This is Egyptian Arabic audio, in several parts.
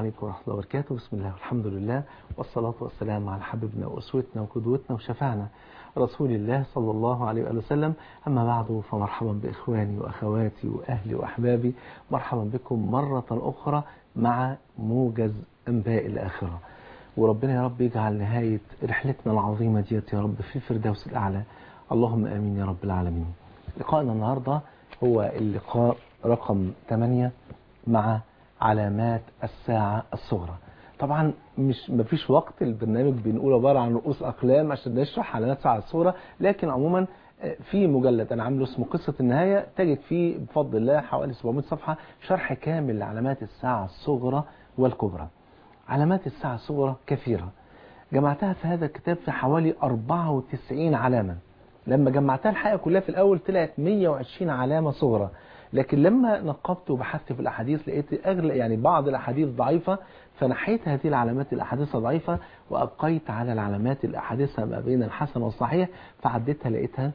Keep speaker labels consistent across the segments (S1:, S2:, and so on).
S1: عليكم ورحمة الله وبركاته بسم الله والحمد لله والصلاة والسلام على حبيبنا وأسوتنا وقدوتنا وشفعنا رسول الله صلى الله عليه وآله وسلم أما بعد فمرحبا بإخواني وأخواتي وأهلي وأحبابي مرحبا بكم مرة أخرى مع موجز أنباء الآخرة وربنا يا رب يجعل نهاية رحلتنا العظيمة ديت يا رب في الفردوس الأعلى اللهم آمين يا رب العالمين لقائنا النهاردة هو اللقاء رقم 8 مع علامات الساعة الصغرى طبعا مش مفيش وقت البرنامج بنقول عبارة عن رؤوس أقلام عشان نشرح علامات الساعة الصغرى لكن عموما في مجلد أنا عامله اسمه قصة النهاية تجد فيه بفضل الله حوالي 700 صفحة شرح كامل لعلامات الساعة الصغرى والكبرى علامات الساعة الصغرى كثيرة جمعتها في هذا الكتاب في حوالي 94 علامة لما جمعتها الحقيقة كلها في الأول طلعت 120 علامة صغرى لكن لما نقبت وبحثت في الأحاديث لقيت أغلى يعني بعض الأحاديث ضعيفة فنحيت هذه العلامات الأحاديث ضعيفة وأبقيت على العلامات الأحاديث ما بين الحسن والصحيح فعدتها لقيتها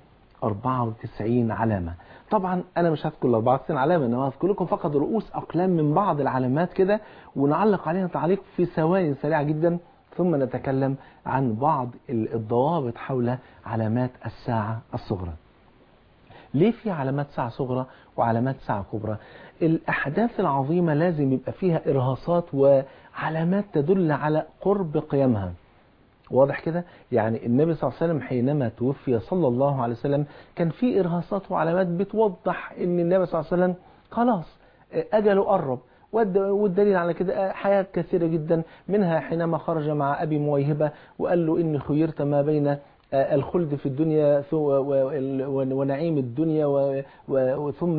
S1: 94 علامة طبعا أنا مش هذكر ال 94 علامة أنا هذكر لكم فقط رؤوس أقلام من بعض العلامات كده ونعلق عليها تعليق في ثواني سريعة جدا ثم نتكلم عن بعض الضوابط حول علامات الساعة الصغرى ليه في علامات ساعة صغرى وعلامات ساعة كبرى الأحداث العظيمة لازم يبقى فيها إرهاصات وعلامات تدل على قرب قيامها واضح كده يعني النبي صلى الله عليه وسلم حينما توفي صلى الله عليه وسلم كان في إرهاصات وعلامات بتوضح ان النبي صلى الله عليه وسلم خلاص أجله قرب والدليل على كده حياة كثيرة جدا منها حينما خرج مع أبي مويهبة وقال له إني خيرت ما بين الخلد في الدنيا ونعيم الدنيا ثم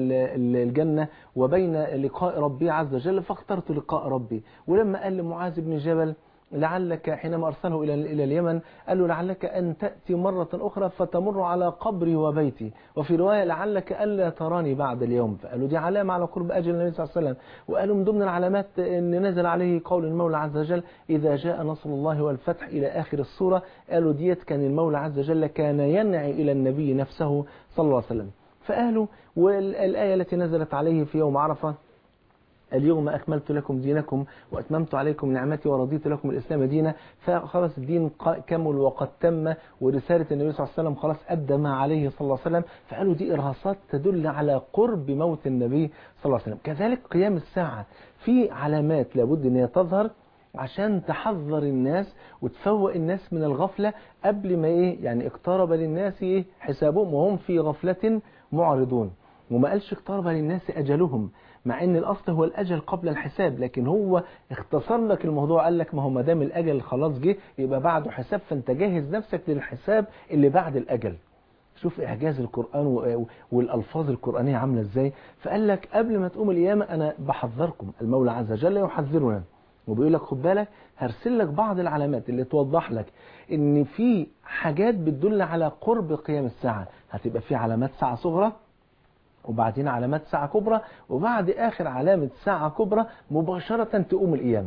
S1: الجنة وبين لقاء ربي عز وجل فاخترت لقاء ربي ولما قال لمعاذ بن جبل لعلك حينما أرسله إلى إلى اليمن قال له لعلك أن تأتي مرة أخرى فتمر على قبري وبيتي وفي رواية لعلك ألا تراني بعد اليوم فقالوا دي علامة على قرب أجل النبي صلى الله عليه وسلم وقالوا من ضمن العلامات أن نزل عليه قول المولى عز وجل إذا جاء نصر الله والفتح إلى آخر السورة قالوا ديت كان المولى عز وجل كان ينعي إلى النبي نفسه صلى الله عليه وسلم فقالوا والآية التي نزلت عليه في يوم عرفة اليوم أكملت لكم دينكم وأتممت عليكم نعمتي ورضيت لكم الإسلام دينا فخلاص الدين كمل وقد تم ورسالة النبي صلى الله عليه وسلم خلاص أدى ما عليه صلى الله عليه وسلم فقالوا دي إرهاصات تدل على قرب موت النبي صلى الله عليه وسلم كذلك قيام الساعة في علامات لابد أن هي تظهر عشان تحذر الناس وتفوق الناس من الغفلة قبل ما إيه يعني اقترب للناس إيه حسابهم وهم في غفلة معرضون وما قالش اقترب للناس أجلهم مع ان الاصل هو الاجل قبل الحساب لكن هو اختصر لك الموضوع قال لك ما هو ما دام الاجل خلاص جه يبقى بعده حساب فانت جاهز نفسك للحساب اللي بعد الاجل شوف اعجاز القران والالفاظ القرانيه عامله ازاي فقال لك قبل ما تقوم القيامه انا بحذركم المولى عز وجل يحذرنا وبيقول لك خد بالك هرسل لك بعض العلامات اللي توضح لك ان في حاجات بتدل على قرب قيام الساعه هتبقى في علامات ساعه صغرى وبعدين علامات ساعة كبرى وبعد آخر علامة ساعة كبرى مباشرة تقوم القيامة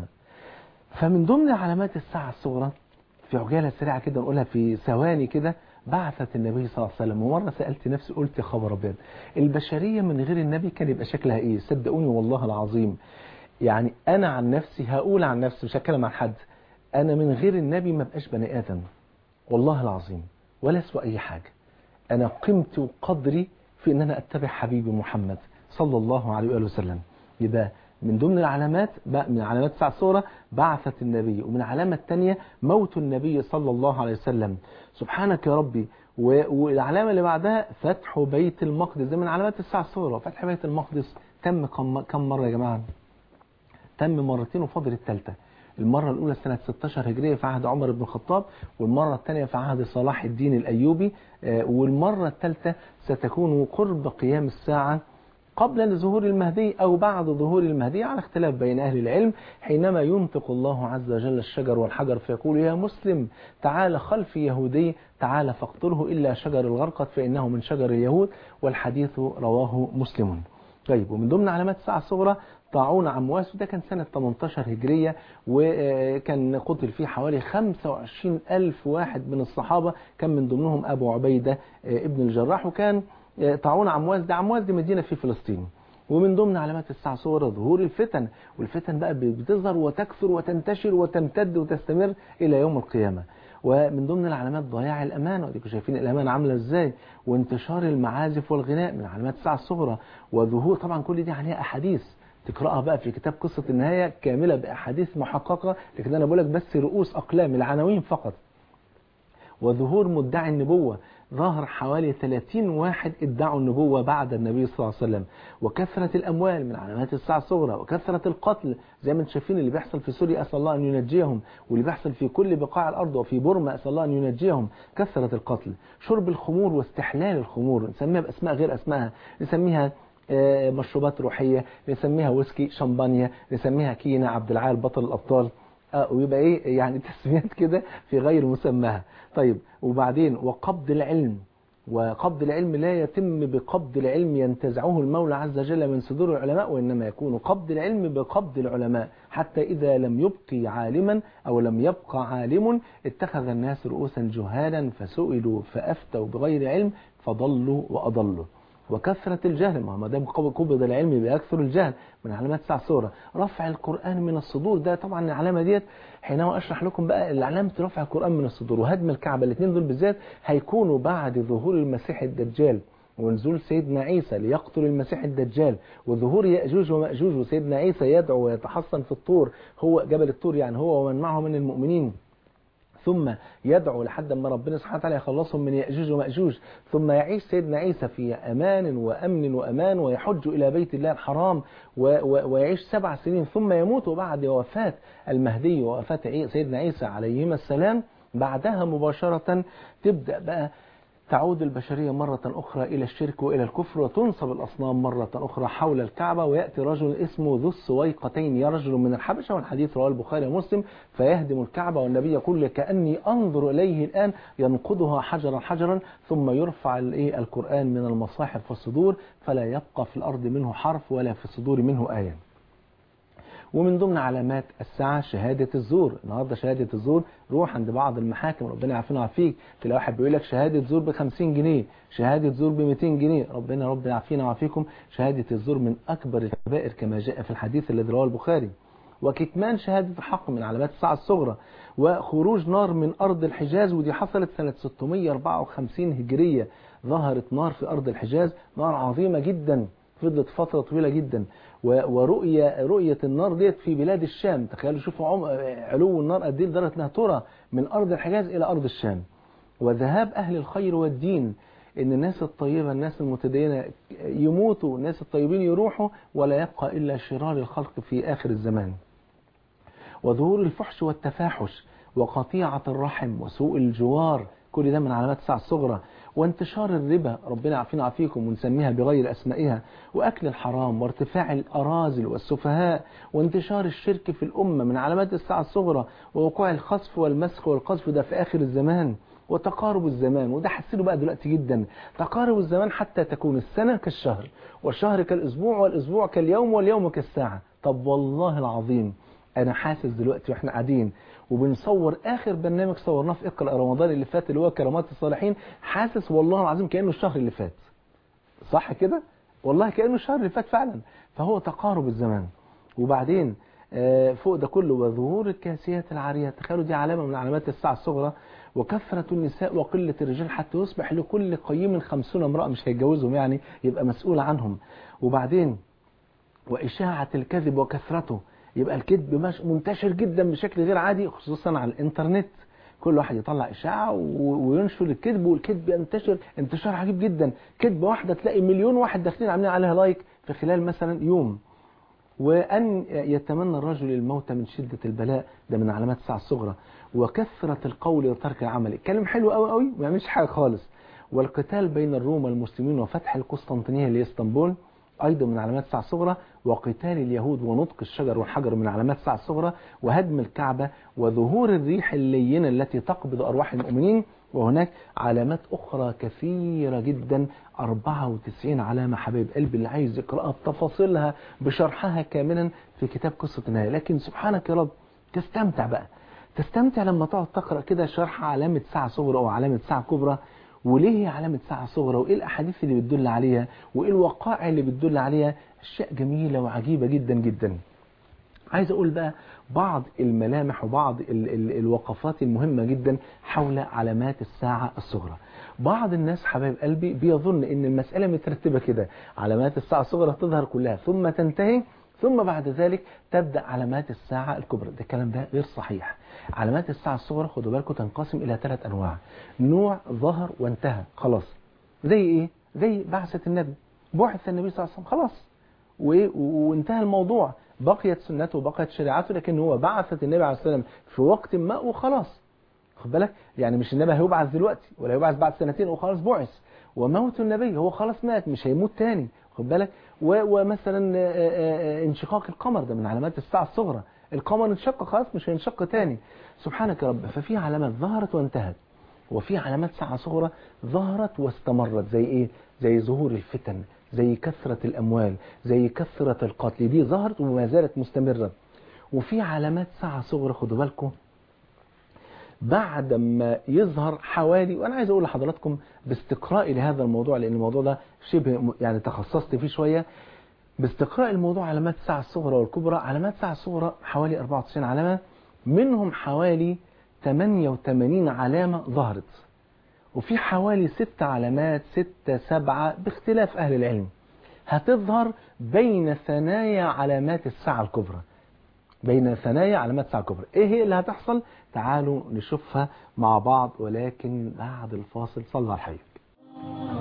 S1: فمن ضمن علامات الساعة الصغرى في عجالة سريعة كده نقولها في ثواني كده بعثت النبي صلى الله عليه وسلم ومرة سألت نفسي قلت يا خبر أبيض البشرية من غير النبي كان يبقى شكلها إيه صدقوني والله العظيم يعني أنا عن نفسي هقول عن نفسي مش هتكلم عن حد أنا من غير النبي ما بقاش بني آدم والله العظيم ولا أسوأ أي حاجة أنا قيمتي وقدري في ان انا اتبع حبيبي محمد صلى الله عليه وآله وسلم يبقى من ضمن العلامات من علامات الساعة الصغرى بعثة النبي ومن العلامة الثانية موت النبي صلى الله عليه وسلم سبحانك يا ربي والعلامة اللي بعدها فتح بيت المقدس ده من علامات الساعة الصغرى فتح بيت المقدس تم كم مرة يا جماعة تم مرتين وفاضل الثالثة المرة الأولى سنة 16 هجرية في عهد عمر بن الخطاب والمرة الثانية في عهد صلاح الدين الأيوبي والمرة الثالثة ستكون قرب قيام الساعة قبل ظهور المهدي أو بعد ظهور المهدي على اختلاف بين أهل العلم حينما ينطق الله عز وجل الشجر والحجر فيقول يا مسلم تعال خلف يهودي تعال فاقتله إلا شجر الغرقد فإنه من شجر اليهود والحديث رواه مسلم طيب ومن ضمن علامات الساعة الصغرى طاعون عمواس وده كان سنة 18 هجرية وكان قتل فيه حوالي 25 ألف واحد من الصحابة كان من ضمنهم أبو عبيدة ابن الجراح وكان طاعون عمواس ده عمواس دي مدينة في فلسطين ومن ضمن علامات الساعة الصغرى ظهور الفتن والفتن بقى بتظهر وتكثر وتنتشر وتمتد وتستمر إلى يوم القيامة ومن ضمن العلامات ضياع الأمانة وديكم شايفين الأمانة عاملة إزاي وانتشار المعازف والغناء من علامات الساعة الصغرى وظهور طبعا كل دي عليها أحاديث تقرأها بقى في كتاب قصة النهاية كاملة بأحاديث محققة لكن أنا بقول لك بس رؤوس أقلام العناوين فقط وظهور مدعي النبوة ظهر حوالي 30 واحد ادعوا النبوة بعد النبي صلى الله عليه وسلم وكثرة الأموال من علامات الساعة الصغرى وكثرة القتل زي ما انتم شايفين اللي بيحصل في سوريا أسأل الله أن ينجيهم واللي بيحصل في كل بقاع الأرض وفي بورما أسأل الله أن ينجيهم كثرة القتل شرب الخمور واستحلال الخمور نسميها بأسماء غير أسمائها نسميها مشروبات روحية نسميها ويسكي شمبانيا نسميها كينا عبد العال بطل الأبطال اه ويبقى ايه يعني تسميات كده في غير مسماها طيب وبعدين وقبض العلم وقبض العلم لا يتم بقبض العلم ينتزعه المولى عز وجل من صدور العلماء وإنما يكون قبض العلم بقبض العلماء حتى إذا لم يبقي عالما أو لم يبقى عالم اتخذ الناس رؤوسا جهالا فسئلوا فأفتوا بغير علم فضلوا وأضلوا وكثرة الجهل ما دام قبض العلم بيكثر الجهل من علامات الساعة الصورة رفع القرآن من الصدور ده طبعا العلامة ديت حينما أشرح لكم بقى علامة رفع القرآن من الصدور وهدم الكعبة الاثنين دول بالذات هيكونوا بعد ظهور المسيح الدجال ونزول سيدنا عيسى ليقتل المسيح الدجال وظهور يأجوج ومأجوج وسيدنا عيسى يدعو ويتحصن في الطور هو جبل الطور يعني هو ومن معه من المؤمنين ثم يدعو لحد ما ربنا سبحانه وتعالى يخلصهم من يأجوج ومأجوج ثم يعيش سيدنا عيسى في أمان وأمن وأمان ويحج إلى بيت الله الحرام ويعيش سبع سنين ثم يموت بعد وفاة المهدي ووفاة سيدنا عيسى عليهما السلام بعدها مباشرة تبدأ بقى تعود البشرية مرة أخرى إلى الشرك وإلى الكفر وتنصب الأصنام مرة أخرى حول الكعبة ويأتي رجل اسمه ذو السويقتين يا رجل من الحبشة والحديث رواه البخاري ومسلم فيهدم الكعبة والنبي يقول كأني أنظر إليه الآن ينقضها حجرا حجرا ثم يرفع القرآن من المصاحف والصدور فلا يبقى في الأرض منه حرف ولا في الصدور منه آية ومن ضمن علامات الساعة شهادة الزور النهاردة شهادة الزور روح عند بعض المحاكم ربنا يعافينا ويعافيك تلاقي واحد بيقول لك شهادة زور ب 50 جنيه شهادة زور ب 200 جنيه ربنا ربنا يعافينا ويعافيكم شهادة الزور من أكبر الكبائر كما جاء في الحديث الذي رواه البخاري وكتمان شهادة الحق من علامات الساعة الصغرى وخروج نار من أرض الحجاز ودي حصلت سنة 654 هجرية ظهرت نار في أرض الحجاز نار عظيمة جدا فضلت فترة طويلة جدا ورؤية رؤية النار ديت في بلاد الشام تخيلوا شوفوا عم علو النار قد ايه لدرجه انها ترى من ارض الحجاز الى ارض الشام وذهاب اهل الخير والدين ان الناس الطيبه الناس المتدينه يموتوا الناس الطيبين يروحوا ولا يبقى الا شرار الخلق في اخر الزمان وظهور الفحش والتفاحش وقطيعه الرحم وسوء الجوار كل ده من علامات الساعه الصغرى وانتشار الربا ربنا يعافينا ويعافيكم ونسميها بغير أسمائها وأكل الحرام وارتفاع الأراذل والسفهاء وانتشار الشرك في الأمة من علامات الساعة الصغرى ووقوع الخصف والمسخ والقذف ده في آخر الزمان وتقارب الزمان وده حسينه بقى دلوقتي جدا تقارب الزمان حتى تكون السنة كالشهر والشهر كالأسبوع والأسبوع كاليوم واليوم كالساعة طب والله العظيم أنا حاسس دلوقتي وإحنا قاعدين وبنصور اخر برنامج صورناه في اقرا رمضان اللي فات اللي هو كرامات الصالحين حاسس والله العظيم كانه الشهر اللي فات صح كده والله كانه الشهر اللي فات فعلا فهو تقارب الزمان وبعدين فوق ده كله وظهور الكاسيات العاريات تخيلوا دي علامه من علامات الساعه الصغرى وكثرة النساء وقلة الرجال حتى يصبح لكل قيم خمسون امرأة مش هيتجوزهم يعني يبقى مسؤول عنهم وبعدين وإشاعة الكذب وكثرته يبقى الكذب منتشر جدا بشكل غير عادي خصوصا على الانترنت كل واحد يطلع إشاعة وينشر الكذب والكذب ينتشر انتشار عجيب جدا كذبة واحدة تلاقي مليون واحد داخلين عاملين عليها لايك في خلال مثلا يوم وأن يتمنى الرجل الموت من شدة البلاء ده من علامات الساعة الصغرى وكثرة القول وترك العمل الكلام حلو قوي قوي ما يعملش حاجة خالص والقتال بين الروم والمسلمين وفتح القسطنطينية لإسطنبول أيضا من علامات الساعة الصغرى وقتال اليهود ونطق الشجر والحجر من علامات الساعة الصغرى وهدم الكعبة وظهور الريح اللينة التي تقبض أرواح المؤمنين وهناك علامات أخرى كثيرة جدا 94 علامة حبايب قلبي اللي عايز يقرأها بتفاصيلها بشرحها كاملا في كتاب قصة النهاية لكن سبحانك يا رب تستمتع بقى تستمتع لما تقعد تقرأ كده شرح علامة ساعة صغرى أو علامة ساعة كبرى وليه هي علامة ساعة صغرى وإيه الأحاديث اللي بتدل عليها وإيه الوقائع اللي بتدل عليها أشياء جميلة وعجيبة جدا جدا عايز أقول بقى بعض الملامح وبعض ال ال الوقفات المهمة جدا حول علامات الساعة الصغرى بعض الناس حبايب قلبي بيظن ان المسألة مترتبة كده علامات الساعة الصغرى تظهر كلها ثم تنتهي ثم بعد ذلك تبدأ علامات الساعة الكبرى ده الكلام ده غير صحيح علامات الساعة الصغرى خدوا بالكم تنقسم إلى ثلاث أنواع نوع ظهر وانتهى خلاص زي إيه؟ زي بعثة النبي بعث النبي صلى الله عليه وسلم خلاص وانتهى الموضوع بقيت سنته وبقيت شريعته لكن هو بعثت النبي عليه الصلاة والسلام في وقت ما وخلاص خد بالك يعني مش النبي هيبعث دلوقتي ولا هيبعث بعد سنتين وخلاص بعث وموت النبي هو خلاص مات مش هيموت تاني خد بالك ومثلا انشقاق القمر ده من علامات الساعة الصغرى القمر انشق خلاص مش هينشق تاني سبحانك يا رب ففي علامات ظهرت وانتهت وفي علامات ساعة صغرى ظهرت واستمرت زي ايه زي ظهور الفتن زي كثرة الأموال زي كثرة القتل دي ظهرت وما زالت مستمرة وفي علامات ساعة صغرى خدوا بالكم بعد ما يظهر حوالي وانا عايز اقول لحضراتكم باستقرائي لهذا الموضوع لان الموضوع ده شبه يعني تخصصت فيه شوية باستقراء الموضوع علامات الساعة الصغرى والكبرى علامات الساعة الصغرى حوالي 94 علامة منهم حوالي 88 علامة ظهرت وفي حوالي ست علامات ستة سبعة باختلاف أهل العلم هتظهر بين ثنايا علامات الساعة الكبرى بين ثنايا علامات الساعة الكبرى ايه هي اللي هتحصل تعالوا نشوفها مع بعض ولكن بعد الفاصل صلى على الحبيب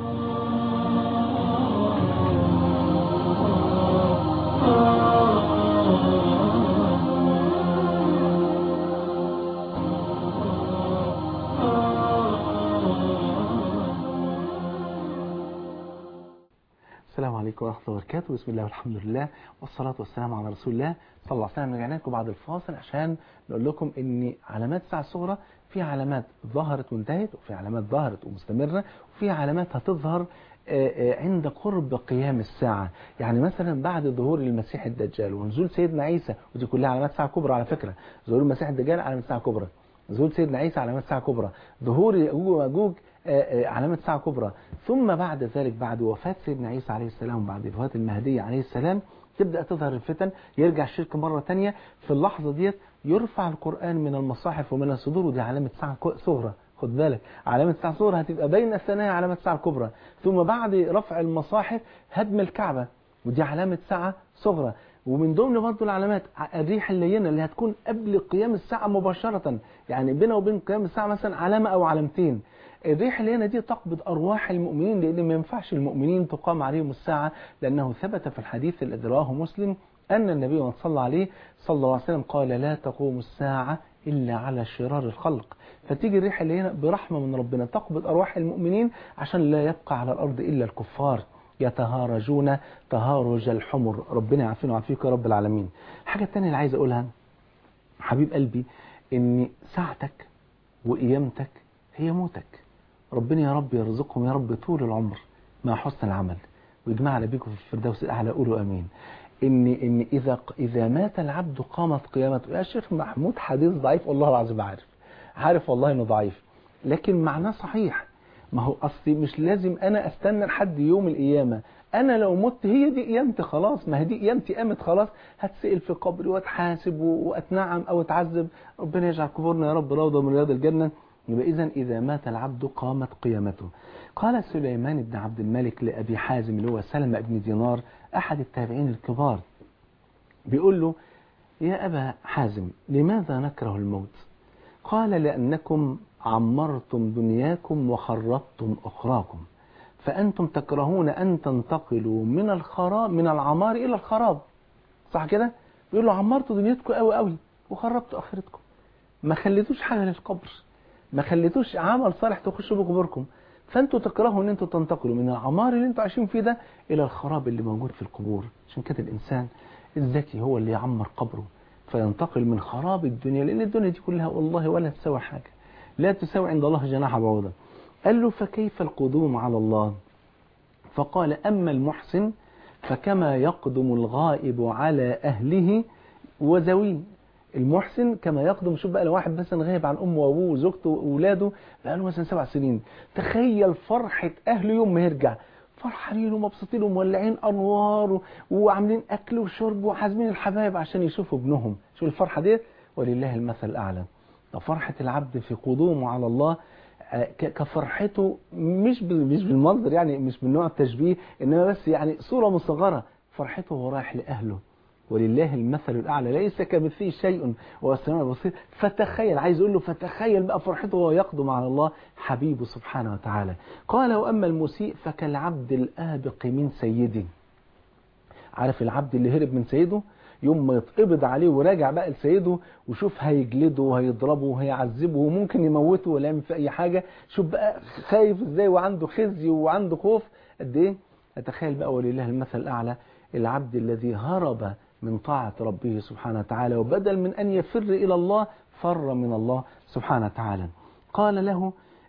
S1: السلام عليكم ورحمة الله وبركاته بسم الله والحمد لله والصلاة والسلام على رسول الله صلى الله عليه وسلم رجعنا لكم بعد الفاصل عشان نقول لكم ان علامات الساعة الصغرى في علامات ظهرت وانتهت وفي علامات ظهرت ومستمرة وفي علامات هتظهر عند قرب قيام الساعة يعني مثلا بعد ظهور المسيح الدجال ونزول سيدنا عيسى ودي كلها علامات ساعة كبرى على فكرة ظهور المسيح الدجال علامات ساعة كبرى ظهور سيدنا عيسى علامات ساعة كبرى ظهور يأجوج ومأجوج علامة ساعة كبرى ثم بعد ذلك بعد وفاة سيدنا عيسى عليه السلام وبعد وفاة المهدي عليه السلام تبدأ تظهر الفتن يرجع الشرك مرة تانية في اللحظة ديت يرفع القرآن من المصاحف ومن الصدور ودي علامة ساعة صغرى خد بالك علامة ساعة صغرى هتبقى بين الثنايا علامة ساعة كبرى ثم بعد رفع المصاحف هدم الكعبة ودي علامة ساعة صغرى ومن ضمن برضه العلامات الريح اللينة اللي هتكون قبل قيام الساعة مباشرة يعني بينه وبين قيام الساعة مثلا علامة أو علامتين الريح اللينة دي تقبض أرواح المؤمنين لأن ما ينفعش المؤمنين تقام عليهم الساعة لأنه ثبت في الحديث الذي رواه مسلم أن النبي صلى عليه صلى الله عليه وسلم قال لا تقوم الساعة إلا على شرار الخلق فتيجي الريح اللينة برحمة من ربنا تقبض أرواح المؤمنين عشان لا يبقى على الأرض إلا الكفار يتهارجون تهارج الحمر ربنا يعافينا ويعافيك يا رب العالمين الحاجة الثانية اللي عايز أقولها حبيب قلبي إن ساعتك وقيامتك هي موتك ربنا يا رب يرزقهم يا رب طول العمر مع حسن العمل ويجمعنا بيكم في الفردوس الأعلى قولوا أمين إن إن إذا إذا مات العبد قامت قيامته يا شيخ محمود حديث ضعيف والله العظيم عارف عارف والله إنه ضعيف لكن معناه صحيح ما هو أصلي مش لازم أنا أستنى لحد يوم القيامة أنا لو مت هي دي قيامتي خلاص ما هي دي قيامتي قامت خلاص هتسئل في قبري واتحاسب وأتنعم أو أتعذب ربنا يجعل كبرنا يا رب روضة من رياض الجنة يبقى إذا إذا مات العبد قامت قيامته قال سليمان بن عبد الملك لأبي حازم اللي هو سلمة بن دينار أحد التابعين الكبار بيقول له يا أبا حازم لماذا نكره الموت قال لأنكم عمرتم دنياكم وخربتم أخراكم فأنتم تكرهون أن تنتقلوا من الخراب من العمار إلى الخراب صح كده بيقول له عمرتوا دنيتكم قوي قوي وخربتوا آخرتكم ما خليتوش حاجة للقبر ما خليتوش عمل صالح تخشوا بقبوركم فانتوا تكرهوا ان انتوا تنتقلوا من العمار اللي انتوا عايشين فيه ده الى الخراب اللي موجود في القبور عشان كده الانسان الذكي هو اللي يعمر قبره فينتقل من خراب الدنيا لان الدنيا دي كلها والله ولا تساوي حاجه لا تساوي عند الله جناح بعوضه قال له فكيف القدوم على الله فقال اما المحسن فكما يقدم الغائب على اهله وذويه المحسن كما يقدم شوف بقى لو واحد مثلا غايب عن امه وابوه وزوجته واولاده بقى له مثلا سبع سنين تخيل فرحه اهله يوم ما يرجع فرحانين ومبسوطين ومولعين انوار وعاملين اكل وشرب وحازمين الحبايب عشان يشوفوا ابنهم شوف الفرحه ديت ولله المثل الاعلى فرحه العبد في قدومه على الله كفرحته مش مش بالمنظر يعني مش من نوع التشبيه انما بس يعني صوره مصغره فرحته وهو رايح لاهله ولله المثل الأعلى ليس كمثله شيء وهو السميع البصير فتخيل عايز أقول له فتخيل بقى فرحته وهو يقدم على الله حبيبه سبحانه وتعالى قال وأما المسيء فكالعبد الآبق من سيده عارف العبد اللي هرب من سيده يوم ما يتقبض عليه وراجع بقى لسيده وشوف هيجلده وهيضربه وهيعذبه وممكن يموته ولا يعمل في أي حاجة شوف بقى خايف ازاي وعنده خزي وعنده خوف قد ايه اتخيل بقى ولله المثل الأعلى العبد الذي هرب من طاعة ربه سبحانه وتعالى وبدل من أن يفر إلى الله فر من الله سبحانه وتعالى قال له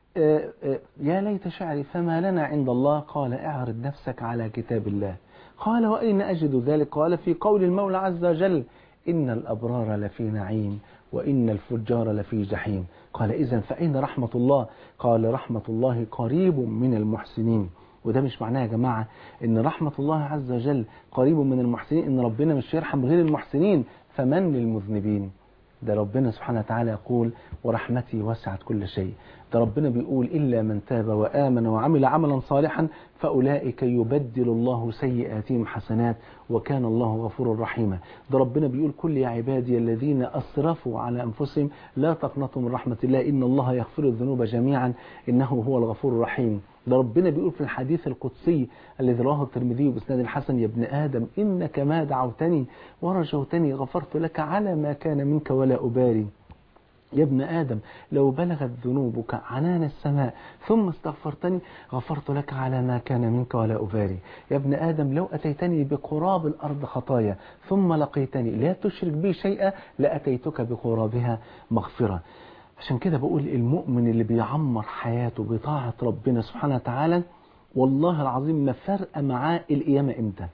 S1: يا ليت شعري فما لنا عند الله قال اعرض نفسك على كتاب الله قال وأين أجد ذلك قال في قول المولى عز وجل إن الأبرار لفي نعيم وإن الفجار لفي جحيم قال إذا فأين رحمة الله قال رحمة الله قريب من المحسنين وده مش معناه يا جماعة ان رحمة الله عز وجل قريب من المحسنين ان ربنا مش يرحم غير المحسنين فمن للمذنبين ده ربنا سبحانه وتعالى يقول ورحمتي وسعت كل شيء ده ربنا بيقول إلا من تاب وآمن وعمل عملا صالحا فأولئك يبدل الله سيئاتهم حسنات وكان الله غفورا رحيما ده ربنا بيقول كل يا عبادي الذين أسرفوا على أنفسهم لا تقنطوا من رحمة الله إن الله يغفر الذنوب جميعا إنه هو الغفور الرحيم ده ربنا بيقول في الحديث القدسي الذي رواه الترمذي باسناد الحسن يا ابن آدم إنك ما دعوتني ورجوتني غفرت لك على ما كان منك ولا أبالي يا ابن آدم لو بلغت ذنوبك عنان السماء ثم استغفرتني غفرت لك على ما كان منك ولا أبالي يا ابن آدم لو أتيتني بقراب الأرض خطايا ثم لقيتني لا تشرك بي شيئا لأتيتك بقرابها مغفرة عشان كده بقول المؤمن اللي بيعمر حياته بطاعة ربنا سبحانه وتعالى والله العظيم ما فرق معاه القيامة امتى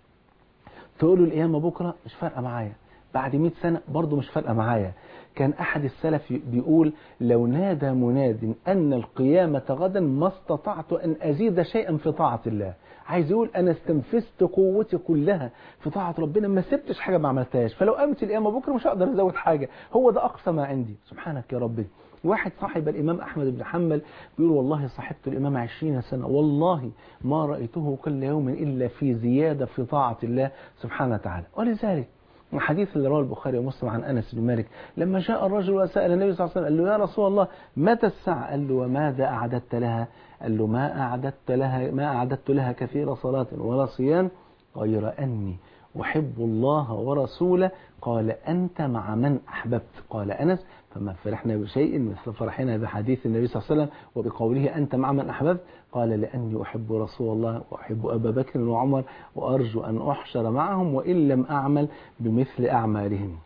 S1: تقول له القيامة بكرة مش فارقة معايا بعد 100 سنة برضه مش فارقة معايا كان أحد السلف بيقول لو نادى مناد أن القيامة غدا ما استطعت أن أزيد شيئا في طاعة الله عايز يقول أنا استنفذت قوتي كلها في طاعة ربنا ما سبتش حاجة ما عملتهاش فلو قامت القيامة بكرة مش هقدر أزود حاجة هو ده أقصى ما عندي سبحانك يا ربي واحد صاحب الإمام أحمد بن حنبل بيقول والله صاحبت الإمام عشرين سنة والله ما رأيته كل يوم إلا في زيادة في طاعة الله سبحانه وتعالى ولذلك الحديث اللي رواه البخاري ومسلم عن انس بن مالك لما جاء الرجل وسال النبي صلى الله عليه وسلم قال له يا رسول الله متى الساعه؟ قال له وماذا اعددت لها؟ قال له ما اعددت لها ما اعددت لها كثير صلاه ولا صيام غير اني احب الله ورسوله قال انت مع من احببت قال انس فما فرحنا بشيء مثل فرحنا بحديث النبي صلى الله عليه وسلم وبقوله انت مع من احببت قال لاني احب رسول الله واحب ابا بكر وعمر وارجو ان احشر معهم وان لم اعمل بمثل اعمالهم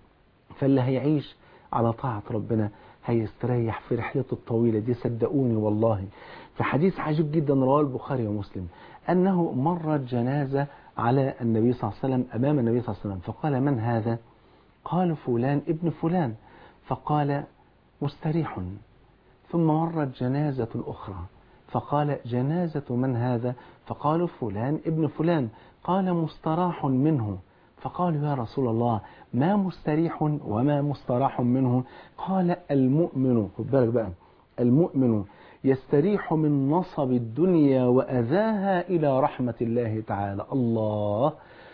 S1: فاللي هيعيش على طاعه ربنا هيستريح في رحلته الطويله دي صدقوني والله في حديث عجيب جدا رواه البخاري ومسلم انه مرت جنازه على النبي صلى الله عليه وسلم امام النبي صلى الله عليه وسلم فقال من هذا؟ قال فلان ابن فلان فقال مستريح ثم مرت جنازة أخرى فقال جنازة من هذا فقالوا فلان ابن فلان قال مستراح منه فقالوا يا رسول الله ما مستريح وما مستراح منه قال المؤمن خد بالك بقى المؤمن يستريح من نصب الدنيا وأذاها إلى رحمة الله تعالى الله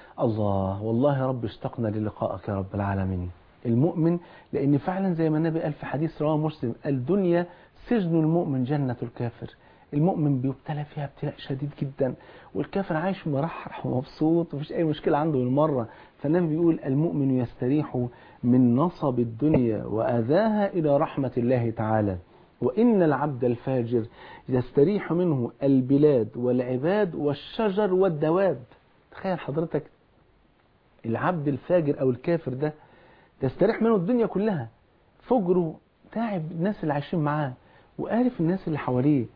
S1: الله والله يا رب اشتقنا للقائك يا رب العالمين المؤمن لأن فعلا زي ما النبي قال في حديث رواه مسلم الدنيا سجن المؤمن جنة الكافر المؤمن بيبتلى فيها ابتلاء شديد جدا والكافر عايش مرحرح ومبسوط ومفيش أي مشكلة عنده بالمرة فالنبي بيقول المؤمن يستريح من نصب الدنيا وأذاها إلى رحمة الله تعالى وإن العبد الفاجر يستريح منه البلاد والعباد والشجر والدواب تخيل حضرتك العبد الفاجر أو الكافر ده تستريح منه الدنيا كلها فجره تعب الناس اللي عايشين معاه وقارف الناس اللي حواليه حتى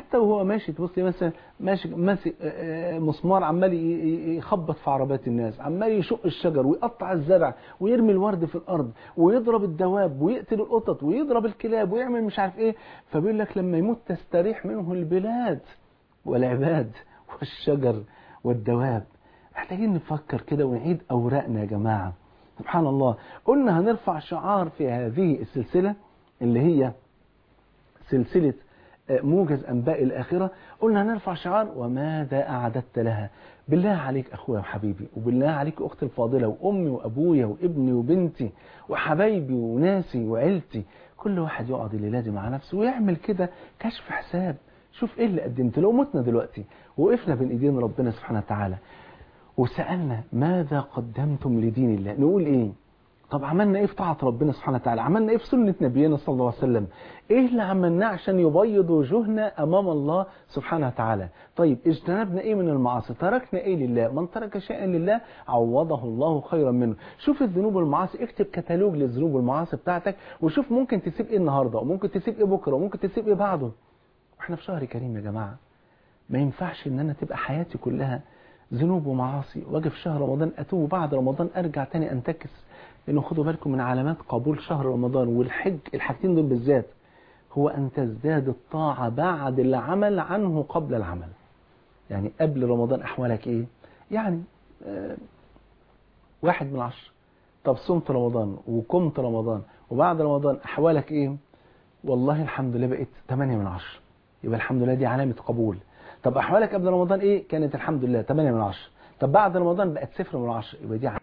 S1: حتى وهو ماشي تبصي مثلا ماشي ماسك آه، آه، مسمار عمال ي- ي- يخبط في عربات الناس عمال يشق الشجر ويقطع الزرع ويرمي الورد في الارض ويضرب الدواب ويقتل القطط ويضرب الكلاب ويعمل مش عارف ايه فبيقول لك لما يموت تستريح منه البلاد والعباد والشجر والدواب محتاجين نفكر كده ونعيد اوراقنا يا جماعه سبحان الله قلنا هنرفع شعار في هذه السلسله اللي هي سلسلة آه، موجز أنباء الآخرة قلنا هنرفع شعار وماذا أعددت لها بالله عليك أخويا وحبيبي وبالله عليك أختي الفاضلة وأمي وأبويا وابني وبنتي وحبايبي وناسي وعيلتي كل واحد يقعد الليلة دي مع نفسه ويعمل كده كشف حساب شوف ايه اللي قدمت لو متنا دلوقتي وقفنا بين ايدين ربنا سبحانه وتعالى وسألنا ماذا قدمتم لدين الله نقول ايه طب عملنا ايه في طاعة ربنا سبحانه وتعالى عملنا ايه في سنة نبينا صلى الله عليه وسلم ايه اللي عملناه عشان يبيض وجوهنا امام الله سبحانه وتعالى طيب اجتنبنا ايه من المعاصي تركنا ايه لله من ترك شيئا لله عوضه الله خيرا منه شوف الذنوب والمعاصي اكتب كتالوج للذنوب والمعاصي بتاعتك وشوف ممكن تسيب ايه النهارده وممكن تسيب ايه بكره وممكن تسيب ايه بعده واحنا في شهر كريم يا جماعه ما ينفعش ان انا تبقى حياتي كلها ذنوب ومعاصي واجي في شهر رمضان اتوب وبعد رمضان ارجع تاني انتكس لانه خدوا بالكم من علامات قبول شهر رمضان والحج الحاجتين دول بالذات هو ان تزداد الطاعه بعد العمل عنه قبل العمل يعني قبل رمضان احوالك ايه يعني آه واحد من عشر طب صمت رمضان وقمت رمضان وبعد رمضان احوالك ايه والله الحمد لله بقيت 8 من 10 يبقى الحمد لله دي علامة قبول طب أحوالك قبل رمضان إيه كانت الحمد لله 8 من 10 طب بعد رمضان بقت 0 من 10 يبقى دي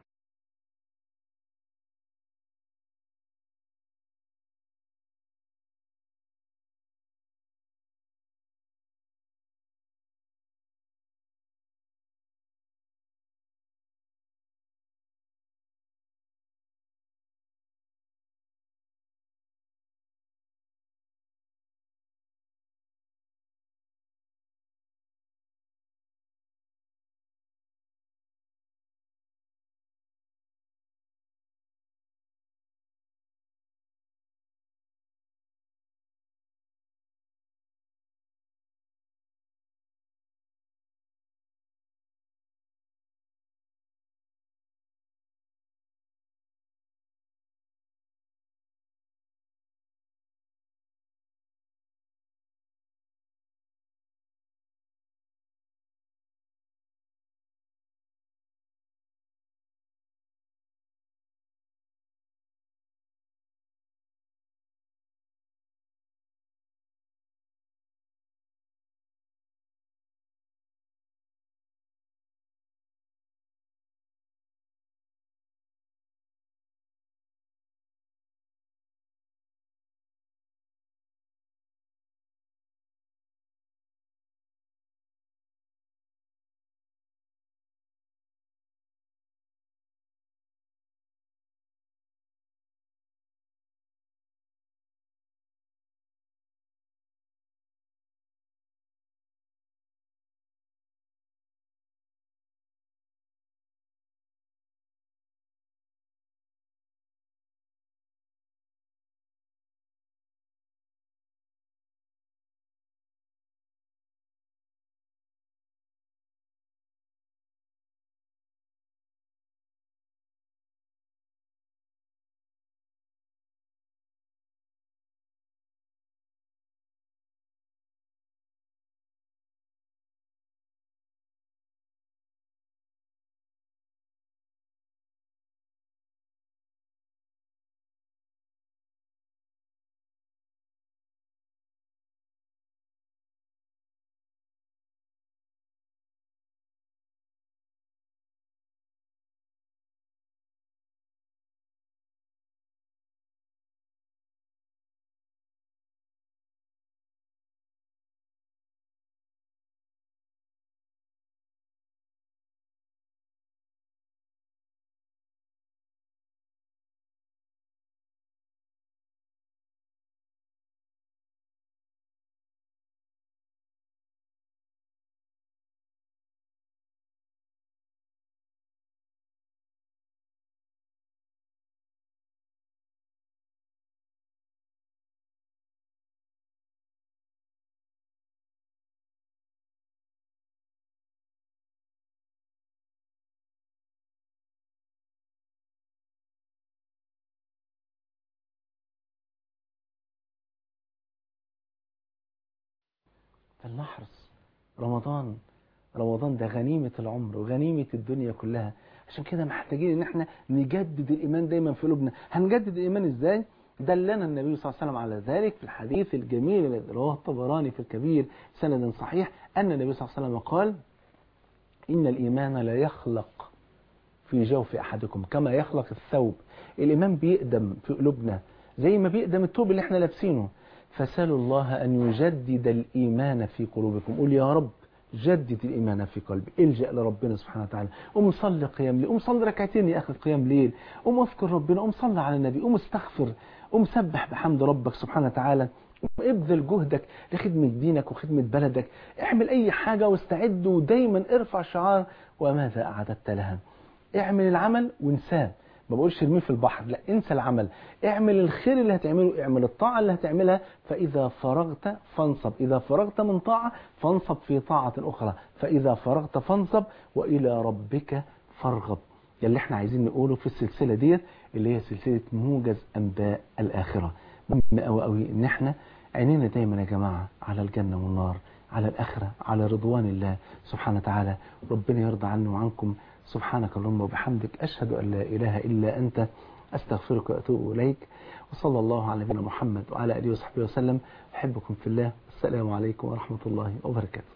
S1: فلنحرص رمضان رمضان ده غنيمة العمر وغنيمة الدنيا كلها عشان كده محتاجين ان احنا نجدد الايمان دايما في قلوبنا هنجدد الايمان ازاي دلنا النبي صلى الله عليه وسلم على ذلك في الحديث الجميل الذي رواه الطبراني في الكبير سند صحيح ان النبي صلى الله عليه وسلم قال ان الايمان لا يخلق في جوف احدكم كما يخلق الثوب الايمان بيقدم في قلوبنا زي ما بيقدم الثوب اللي احنا لابسينه فسالوا الله ان يجدد الايمان في قلوبكم قول يا رب جدد الإيمان في قلبي الجأ لربنا سبحانه وتعالى قوم صلي قيام ليل قوم صلي ركعتين يا أخي قيام ليل قوم اذكر ربنا قوم صلي على النبي قوم استغفر قوم سبح بحمد ربك سبحانه وتعالى ابذل جهدك لخدمة دينك وخدمة بلدك اعمل أي حاجة واستعد ودايما ارفع شعار وماذا أعددت لها اعمل العمل وانساه ما بقولش ارميه في البحر لا انسى العمل اعمل الخير اللي هتعمله اعمل الطاعة اللي هتعملها فإذا فرغت فانصب إذا فرغت من طاعة فانصب في طاعة أخرى فإذا فرغت فانصب وإلى ربك فارغب ده اللي احنا عايزين نقوله في السلسلة ديت اللي هي سلسلة موجز أنباء الآخرة مهم قوي قوي إن احنا عينينا دايما يا جماعة على الجنة والنار على الآخرة على رضوان الله سبحانه وتعالى ربنا يرضى عني وعنكم سبحانك اللهم وبحمدك أشهد أن لا إله إلا أنت أستغفرك وأتوب إليك وصلى الله على نبينا محمد وعلى آله وصحبه وسلم أحبكم في الله السلام عليكم ورحمة الله وبركاته